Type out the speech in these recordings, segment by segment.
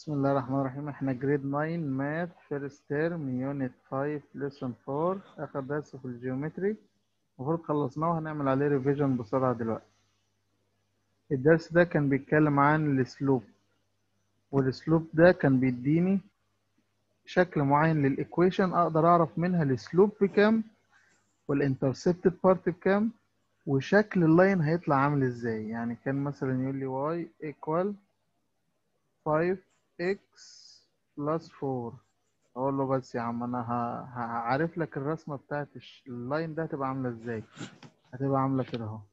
بسم الله الرحمن الرحيم احنا جريد 9 ماث فيرست تيرم يونت 5 ليسون 4 اخر درس في الجيومتري المفروض خلصناه وهنعمل عليه ريفيجن بسرعة دلوقتي الدرس ده كان بيتكلم عن السلوب والسلوب ده كان بيديني شكل معين للايكويشن اقدر اعرف منها السلوب بكام والانترسبتد بارت بكام وشكل اللاين هيطلع عامل ازاي يعني كان مثلا يقول لي y equal 5x plus 4 اقول له بس يا عم انا ه- هعرف لك الرسمه بتاعت الش- اللاين ده هتبقى عامله ازاي هتبقى عامله كده اهو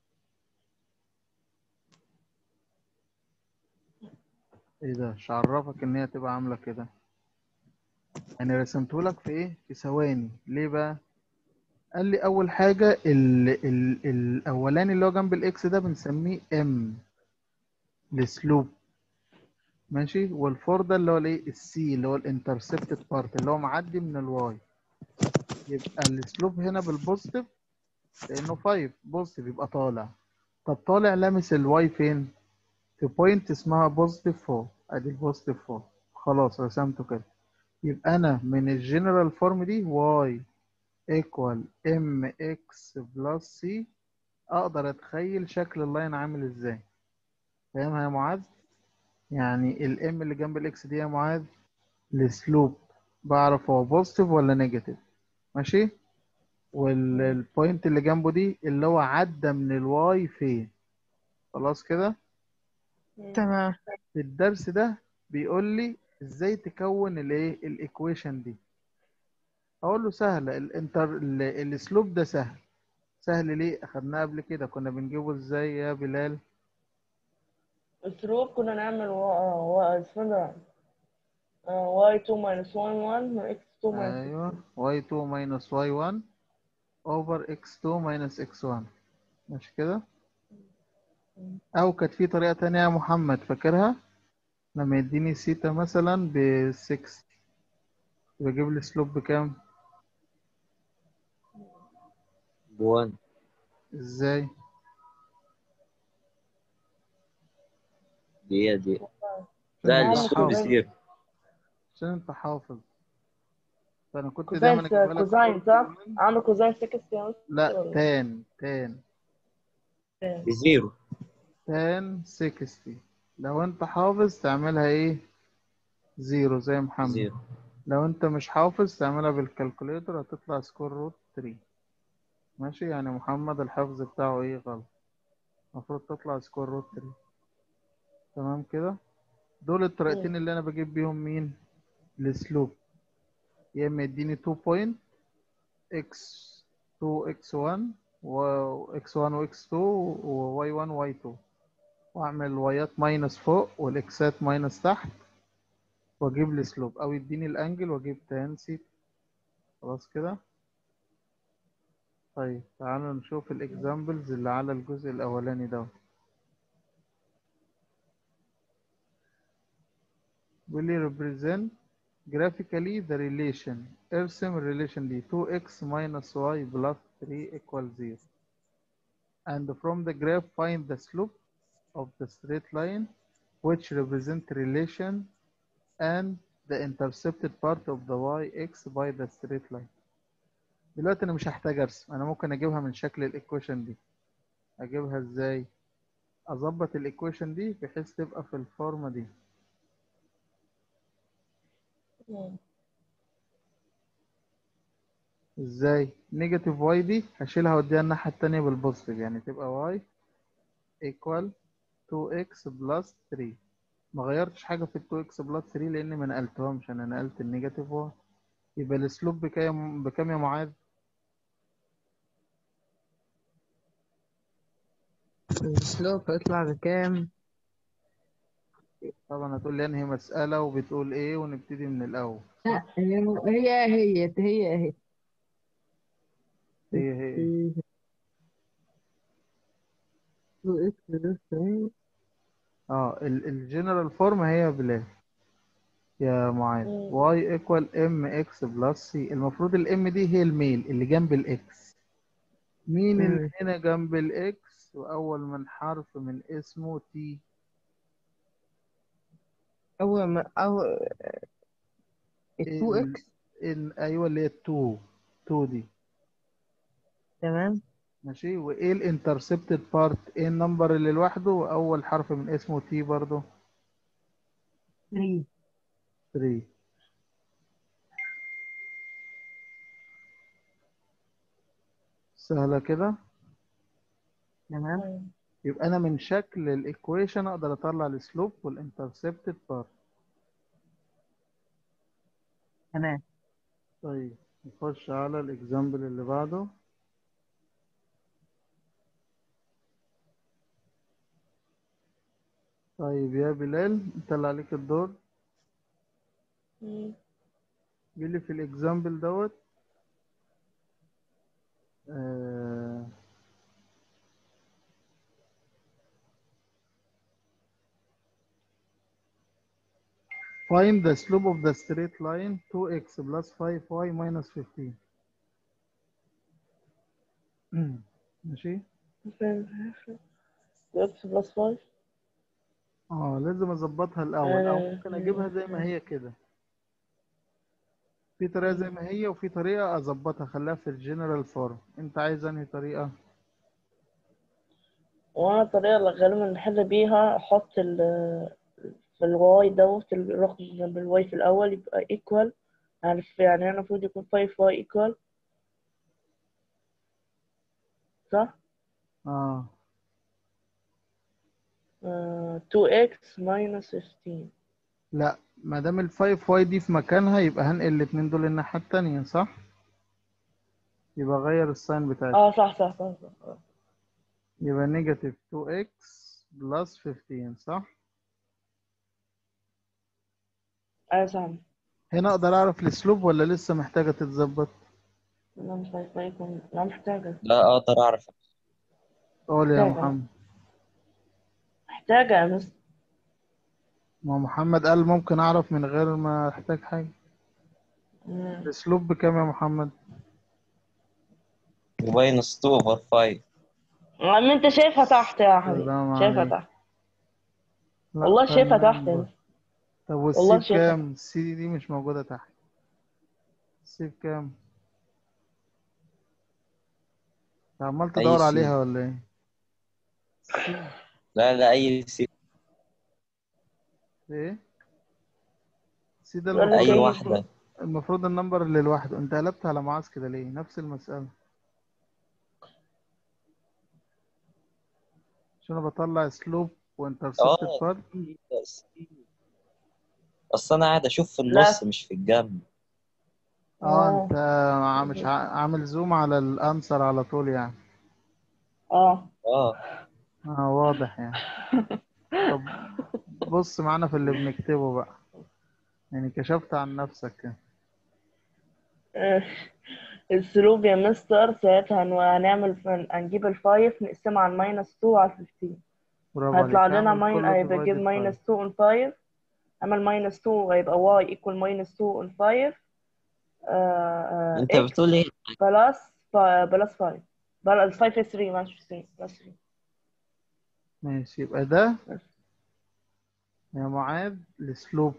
ايه ده مش عرفك ان هي تبقى عامله كده انا رسمته لك في ايه في ثواني ليه بقى قال لي اول حاجه ال ال الاولاني اللي هو جنب الاكس ده بنسميه ام السلوب ماشي والفور ده اللي هو الايه السي اللي هو الانترسبتد بارت اللي هو معدي من الواي يبقى السلوب هنا بالبوزيتيف لانه 5 بوزيتيف يبقى طالع طب طالع لامس الواي فين في بوينت اسمها بوزيتيف 4 ادي البوزيتيف 4 خلاص رسمته كده يبقى انا من الجنرال فورم دي واي ايكوال ام اكس بلس سي اقدر اتخيل شكل اللاين عامل ازاي فاهمها يا معاذ يعني الام اللي جنب الاكس دي يا معاذ السلوب بعرف هو بوزيتيف ولا نيجاتيف ماشي والبوينت اللي جنبه دي اللي هو عدى من الواي فين خلاص كده تمام في الدرس ده بيقول لي ازاي تكون الايه الايكويشن دي اقول له سهله الانتر ال- السلوب ده سهل سهل ليه اخدناه قبل كده كنا بنجيبه ازاي يا بلال السلوب كنا نعمل و... و... اسمه ده آه، y2 minus 1 1 و x2 minus ايوه y2 minus y1 over x2 minus x1 مش كده او كانت في طريقه تانية يا محمد فاكرها لما يديني سيتا مثلا ب 6 بجيب لي سلوب بكام بوان ازاي دي دي لا نعم، السلوب كوزين. بيصير عشان انت حافظ فانا كنت دايما كوزين اجيبها لك كوزين صح؟ عامل كوزين 6 يعني لا تان تان بزيرو تان 60 لو انت حافظ تعملها ايه زيرو زي محمد زيرو لو انت مش حافظ تعملها بالكالكوليتر هتطلع سكور روت 3 ماشي يعني محمد الحفظ بتاعه ايه غلط المفروض تطلع سكور روت 3 تمام كده دول الطريقتين اللي انا بجيب بيهم مين السلوب يا اما يديني 2 بوينت اكس 2 اكس 1 و اكس 1 واكس 2 وواي 1 واي 2 واعمل الوايات ماينس فوق والاكسات ماينس تحت واجيب لي سلوب او يديني الانجل واجيب تان سيتا خلاص كده طيب تعالوا نشوف الاكزامبلز اللي على الجزء الاولاني ده will you represent graphically the relation ارسم الريليشن دي 2x minus y plus 3 equals 0 and from the graph find the slope of the straight line which represent relation and the intercepted part of the yx by the straight line دلوقتي انا مش هحتاج ارسم انا ممكن اجيبها من شكل الايكويشن دي اجيبها ازاي اظبط الايكويشن دي بحيث تبقى في الفورمه دي ازاي نيجاتيف واي دي هشيلها واديها الناحيه التانيه بالبوزيتيف يعني تبقى واي equal 2x بلس 3 ما غيرتش حاجه في ال 2x بلس 3 لان ما نقلتهمش انا نقلت النيجاتيف واي يبقى الاسلوب بكام بكام يا معاذ السلوب هيطلع بكام؟ طبعا هتقول لي انهي مساله وبتقول ايه ونبتدي من الاول لا هي هي هي هي هي هي هي اه الجنرال فورم هي يا بلال يا معاذ مم. y equal mx بلس c المفروض الام دي هي الميل اللي جنب الاكس مين اللي مم. هنا جنب الاكس واول من حرف من اسمه t أول ما أو ال 2 ال- اكس ال- ايوه اللي هي 2 2 دي تمام ماشي وايه الانترسبتد بارت ايه النمبر اللي لوحده واول حرف من اسمه تي برضه 3 3 سهلة كده تمام يبقى انا من شكل الايكويشن اقدر اطلع السلوب والانترسبتد بارت تمام طيب نخش على الاكزامبل اللي بعده طيب يا بلال انت اللي عليك الدور مم. جيلي في الاكزامبل دوت آه Find the slope of the straight line 2x plus 5y minus 15 ماشي اكس بلس 5 اه لازم اظبطها الاول او آه. ممكن اجيبها زي ما هي كده في طريقه زي ما هي وفي طريقه اظبطها اخليها في الجنرال فورم انت عايز انهي طريقه وانا الطريقة اللي غالبا نحل بيها احط ال في الواي دوت الرقم جنب الواي في الاول يبقى equal عارف يعني انا المفروض يكون 5y equal صح؟ اه آه 2x minus 15 لا ما دام ال 5 واي دي في مكانها يبقى هنقل الاثنين دول الناحيه التانيه صح يبقى غير الساين بتاعتها اه صح صح صح, صح. آه. يبقى نيجاتيف 2x بلس 15 صح ايوه صح هنا اقدر اعرف السلوب ولا لسه محتاجه تتظبط لا مش عارف ما يكون لا محتاجة لا اقدر اعرف قول يا محتاجة. محمد محتاجة يا مس ما محمد قال ممكن اعرف من غير ما احتاج حاجه مم. الاسلوب بكام يا محمد ماينس 2 اوفر 5 عم انت شايفها تحت يا حبيبي سلام شايفها عليك. تحت لا، والله شايفها تمام تحت يا بقى. مس. طب والله والسي شايفها. بكام السي دي مش موجوده تحت السي بكام أنت عمال أي تدور سي. عليها ولا ايه سي لا لا اي سي ايه سي ده ولا اي المفروض جاي- واحده المفروض النمبر اللي لوحده انت قلبت على معاذ كده ليه نفس المسألة عشان انا بطلع سلوب وانترسبتد اه بارت اصل انا قاعد اشوف في النص مش في الجنب اه آه. انت ع- مش ع- عامل زوم على الانسر على طول يعني اه اه اه واضح يعني طب بص معانا في اللي بنكتبه بقى يعني كشفت عن نفسك كده آه. السلوب يا مستر ساعتها هن- هنعمل هنجيب الفايف نقسمها على الماينس 2 على 15 برافو هيطلع عليك لنا اعمل ماين كله هيبقى divided جيب by. ماينس 2 on 5 اما الماينس 2 هيبقى واي ايكوال ماينس 2 on 5 انت بتقول ايه بلس بلس 5 بلس 5 is 3 ماشي 3 بلس 3 ماشي يبقى ده يا معاذ السلوب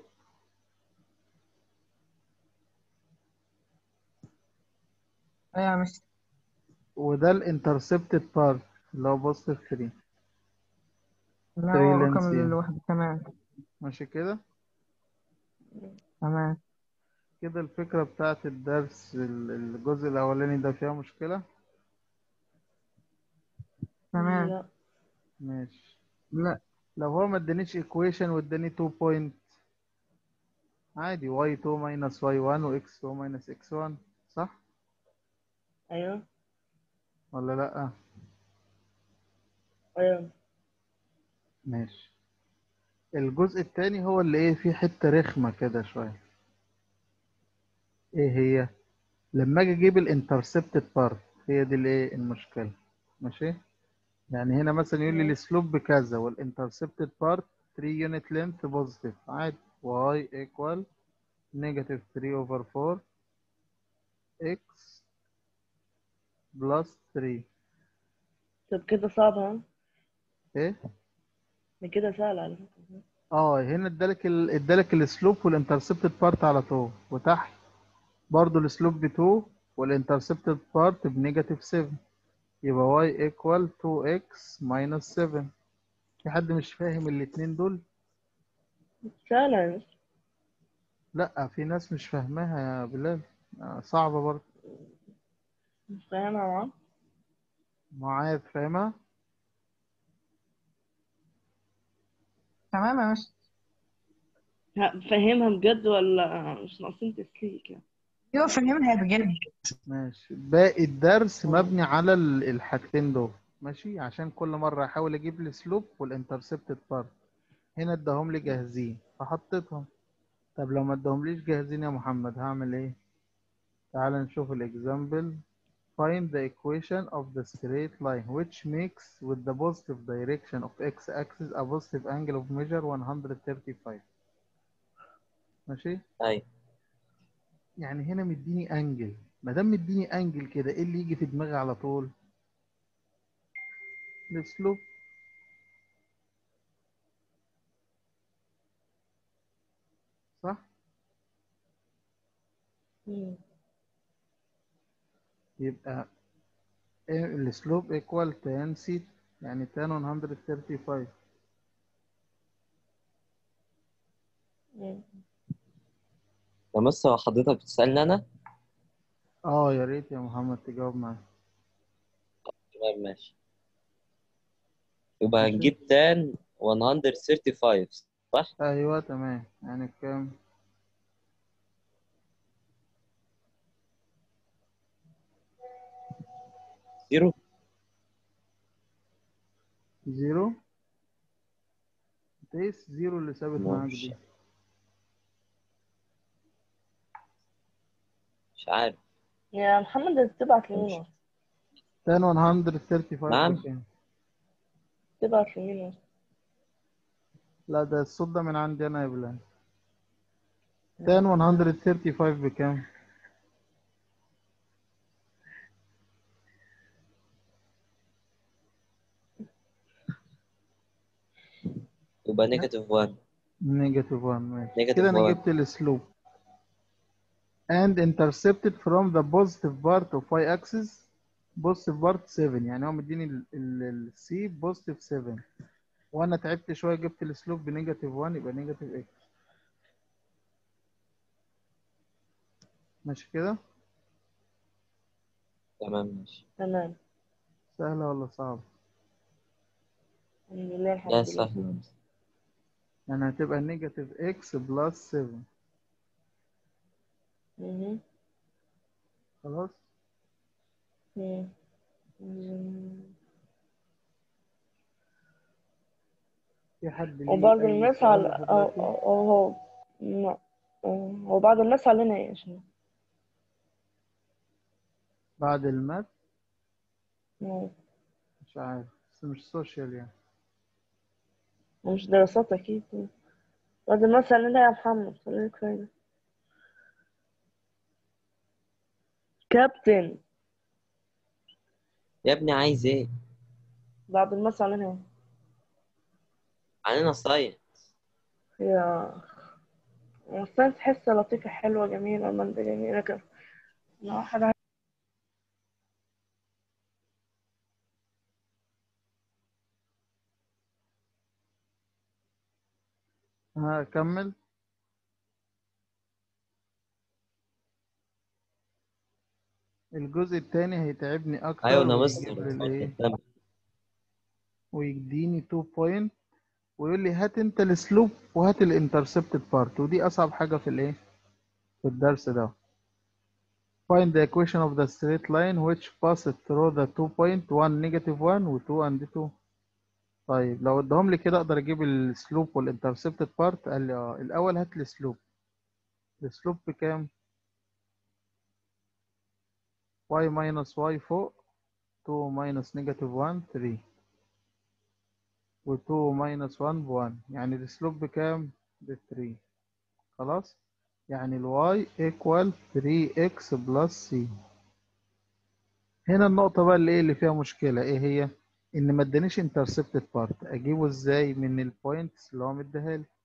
ايوه يا مستر وده الانترسبتد بارت اللي هو بوزيتيف 3 لا Three هو lengths الرقم يعني. لوحده تمام ماشي كده تمام كده الفكرة بتاعت الدرس ال- الجزء الأولاني ده فيها مشكلة تمام لا ماشي لا لو هو ما ادانيش equation واداني 2 point عادي y2 minus y1 و x2 minus x1 صح ايوه ولا لأ ايوه ماشي الجزء التاني هو اللي ايه فيه حتة رخمة كده شوية ايه هي لما اجي اجيب الانترسبتد بارت هي دي الايه المشكلة ماشي يعني هنا مثلا يقول لي مم. السلوب بكذا والانترسبتد بارت 3 يونت لينث بوزيتيف عادي y equal negative 3 over 4 x plus 3 طب كده صعب ها ايه ده كده سهل على فكرة اه هنا ادالك ال... ادالك السلوب والانترسبتد بارت على طول وتحت برضو السلوب ب 2 والانترسبتد بارت بنيجاتيف 7 يبقى y equal 2x minus 7 في حد مش فاهم الاتنين دول فعلا لا في ناس مش فاهماها يا بلال آه، صعبة برضه مش فاهمها معاه معاذ فاهمها تمام يا مستر ه- فاهمها بجد ولا مش ناقصين تسليك يعني ايوه فاهمها بجد ماشي باقي الدرس مبني على ال- الحاجتين دول ماشي عشان كل مرة احاول اجيب السلوب والانترسبتد بارت هنا اداهم لي جاهزين فحطيتهم طب لو ما اداهمليش جاهزين يا محمد هعمل ايه تعال نشوف الاكزامبل find the equation of the straight line which makes with the positive direction of x-axis a positive angle of measure 135 ماشي ايوه يعني هنا مديني انجل ما دام مديني انجل كده ايه اللي يجي في دماغي على طول السلوب صح مم. يبقى إيه السلوب equal tan c يعني tan 135 مم. يا مستر هو حضرتك بتسألني انا اه يا ريت يا محمد تجاوب معايا تمام ماشي يبقى ماشي. هنجيب تان 135 صح؟ ايوه تمام يعني كام زيرو زيرو انت ايه الزيرو اللي ثابت معاك ماشي. دي مش عارف يا محمد انت تبعت لمين ماشي. اصلا tan 135 نعم. بكام تبعت لمين اصلا لا ده الصوت ده من عندي انا يا بلال tan 135 بكام يبقى نيجاتيف 1 نيجاتيف 1 ماشي Negative كده انا one. جبت السلوب and intercepted from the positive part of y axis positive part 7 يعني هو مديني السي positive 7 وانا تعبت شويه جبت السلوب بنيجاتيف 1 يبقى نيجاتيف اكس ماشي كده تمام ماشي تمام سهله ولا صعبه الحمد لله الحمد لا لله سهل يا مستر. يعني هتبقى نيجاتيف اكس بلس 7 مهم. خلاص مم. مم. في حد ليه وبرضه أي الماس سؤال على لحد أو دلوقتي؟ أو أو هو لا. أو- هو بعد الماس علينا ايه عشان بعد المات مم. مش عارف بس مش سوشيال يعني مش دراسات اكيد بعد الماس علينا يا محمد خليك فاهم كابتن يا ابني عايز ايه؟ بعد الماس علينا ايه علينا ساين يا الساينس حصة لطيفة حلوة جميلة مادة جميلة كده لو واحد عايز هكمل الجزء التاني هيتعبني اكتر ايوه انا ويجيب مستر لي الايه اتفضل. ويديني 2 بوينت ويقول لي هات انت السلوب وهات الانترسبتد بارت ودي اصعب حاجه في الايه في الدرس ده find the equation of the straight line which passes through the two point 1 negative 1 و 2 and 2 طيب لو اداهم لي كده اقدر اجيب السلوب والانترسبتد بارت قال لي اه الاول هات لي السلوب السلوب بكام y minus y فوق 2 minus negative 1 3 و 2 minus 1 ب 1 يعني السلوب بكام ب 3 خلاص يعني ال y equal 3x plus c هنا النقطة بقى اللي ايه اللي فيها مشكلة ايه هي ان ما ادانيش intercepted part اجيبه ازاي من البوينتس اللي هو مديها لي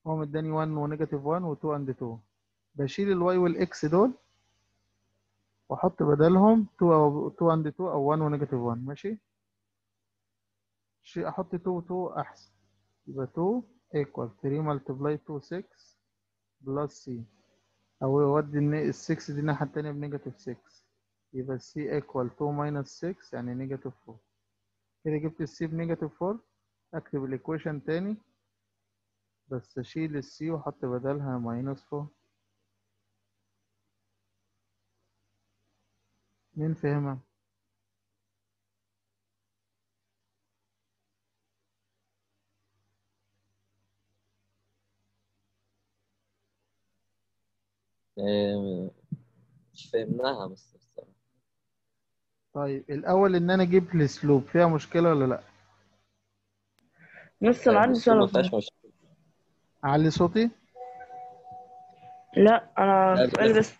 هو مداني 1 ونيجاتيف 1 و2 اند 2 بشيل الواي والاكس دول واحط بدلهم 2 او 2 اند 2 او 1 ونيجاتيف 1 ماشي شي احط 2 و 2 احسن يبقى 2 equal 3 multiply 2 6 بلس سي او يودي ال 6 دي الناحية التانية بنيجاتيف 6 يبقى سي equal 2 minus 6 يعني نيجاتيف 4 كده جبت السي بنيجاتيف 4 اكتب الايكويشن تاني بس اشيل السي واحط بدلها ماينس 4 مين فهمها آه، مش فهمناها بس الصراحة. طيب الاول ان انا اجيب السلوب فيها مشكلة ولا لا مستر عندي بس ما سؤال فيهاش مشكلة اعلي صوتي لا انا لا، سؤال بس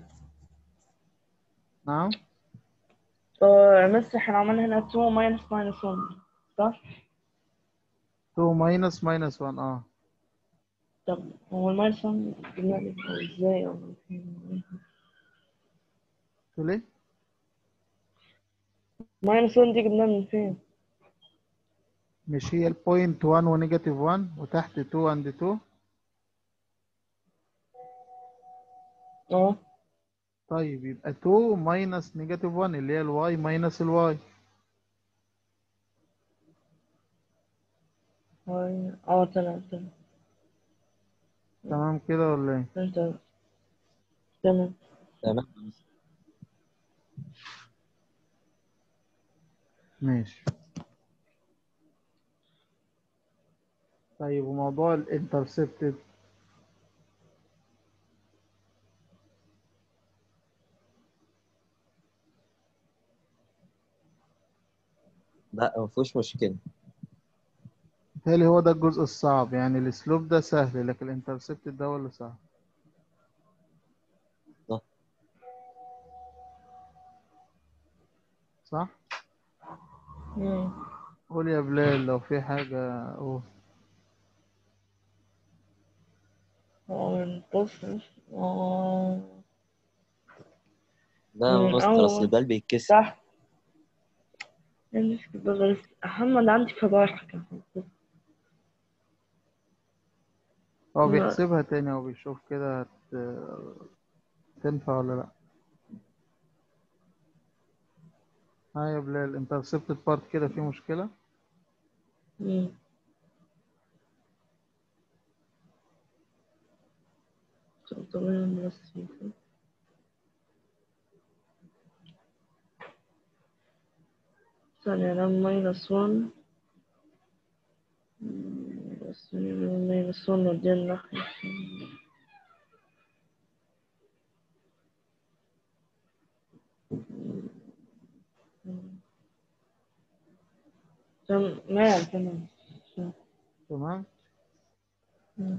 نعم آه، مستر احنا عملنا هنا 2 ماينس ماينس 1 صح؟ 2 ماينس ماينس 1 اه طب هو الماينس 1 جبناه ازاي أو تقول ايه ماينس 1 دي جبناها من فين؟ مش هي البوينت 1 ونيجاتيف 1 وتحت 2 اند 2 اه طيب يبقى 2 ماينس نيجاتيف 1 اللي هي الواي ماينس الواي هاي- اه تمام تمام تمام كده ولا ايه فهمت تمام تمام ماشي طيب وموضوع الانترسبتد لا ما فيهوش مشكلة بالتالي هو ده الجزء الصعب يعني السلوب ده سهل لكن الانترسبتد ده هو اللي صعب صح. صح مم. قول يا بلال لو في حاجة قول اه بص اه لا مم، مستر أول. أصل البال بيتكسر صح مش بغلط محمد عندي فضايح كان هو لا. بيحسبها تاني هو بيشوف كده هت- تنفع ولا لا ها يا بلال انترسبتد بارت كده في مشكلة مم. طبعا بلس ثري. ثانية أنا ماينس ون بس ماينس ون ودينا الناحية تمام تمام تمام مم.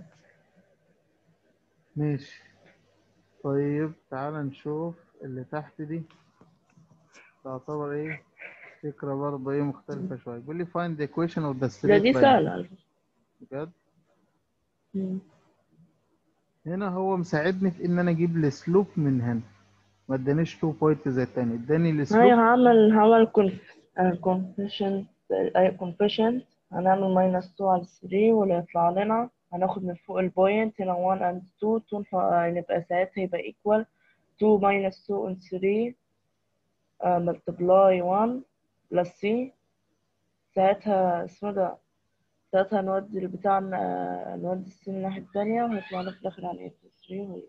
ماشي طيب تعال نشوف اللي تحت دي تعتبر ايه فكرة برضه ايه مختلفة شوية بيقول لي find the equation of the لا straight دي line سهلة على فكرة بجد مم. هنا هو مساعدني في ان انا اجيب السلوب من هنا ما ادانيش 2 بوينت زي التاني اداني هاي السلوب هعمل هعمل كونفيشن كونفيشن هنعمل ماينس 2 على 3 واللي يطلع لنا هناخد من فوق البوينت هنا 1 and 2 2 ف- نبقى ساعتها يبقى equal 2 minus 2 and 3 uh, multiply 1 plus c ساعتها اسمه ده ساعتها نودي البتاع ن- نودي السين الناحية التانية وهيطلع لنا في الآخر على 8 3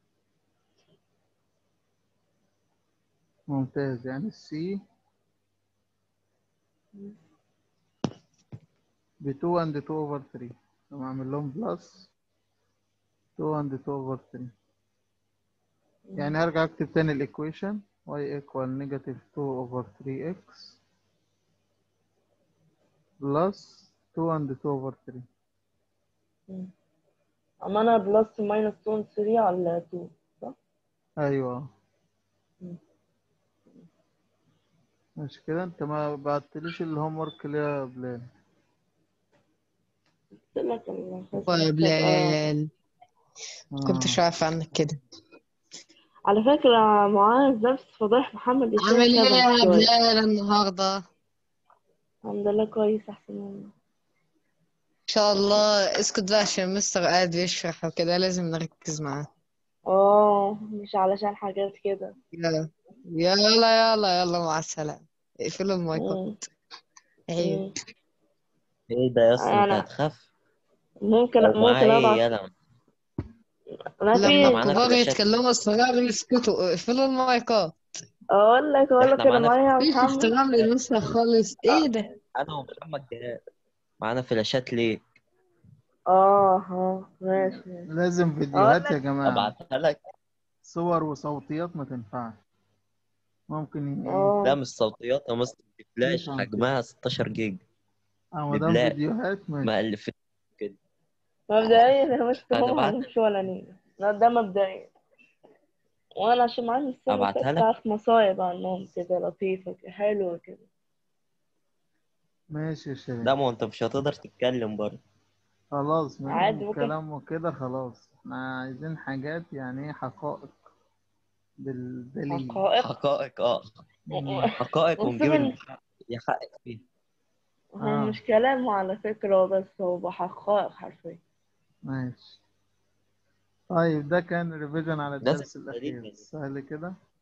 ممتاز يعني السي ب 2 and 2 over 3 لما اعمل لهم بلس 2 and 2 over 3 يعني هرجع اكتب تاني الايكويشن y equal negative 2 over 3x plus 2 and 2 over 3 عملنا بلس ماينس 2 3 على 2 صح؟ ايوه مم. مش كده انت ما بعتليش الهوم ورك ليه يا بلال قلت لك الخصم ويا بتبقى بلال كنتش آه. عارف عنك كده على فكرة معاذ نفس فضيح محمد عامل الشاي ايه شبه يا شوية بلال النهارده الحمد لله كويس أحسن مني ان شاء الله اسكت بقى عشان مستر قاعد بيشرح وكده لازم نركز معاه اه مش علشان حاجات كده يلا يلا يلا يلا مع السلامة اقفلوا المايكات مم. عيب مم. ايه ده يا اسطى انت أنا- هتخاف ممكن طب معاه ممكن ايه أبعت يلا ما لما في معانا الكبار فلاشات. يتكلموا الصغار يسكتوا اقفلوا المايكات أقول لك أقول لك إحنا أنا معانا معايا يا مفيش محمد احترام للمستر خالص ايه ده انا ومحمد جهاد معانا فلاشات ليه اه اه ماشي ماشي لازم فيديوهات يا جماعة ابعتها لك صور وصوتيات ما تنفعش ممكن ي- ايه اه لا مش صوتيات يا مستر دي فلاش يفهم حجمها 16 جيجا اه ما دام ببلاش. فيديوهات ماشي ما ألف مبدئيا انا مش أنا طموح بعت- مش ولا نيلة لا ده مبدئيا وانا عشان معايا من السنة اللي أبعتها فاتت لك؟ عارف مصايب عنهم كده لطيفة كده حلوة كده ماشي يا شباب لا ما هو انت مش هتقدر تتكلم برضه خلاص ما عادي دام ممكن. كلام وكده خلاص احنا عايزين حاجات يعني ايه حقائق بالدليل حقائق حقائق اه مم. حقائق ونجيب ومسلم- اللي يحقق فيه هو آه. مش كلام على فكرة بس هو بحقائق حرفيا ماشي طيب ده كان ريفيجن على لازم الدرس تدريب الأخير من- سهل كده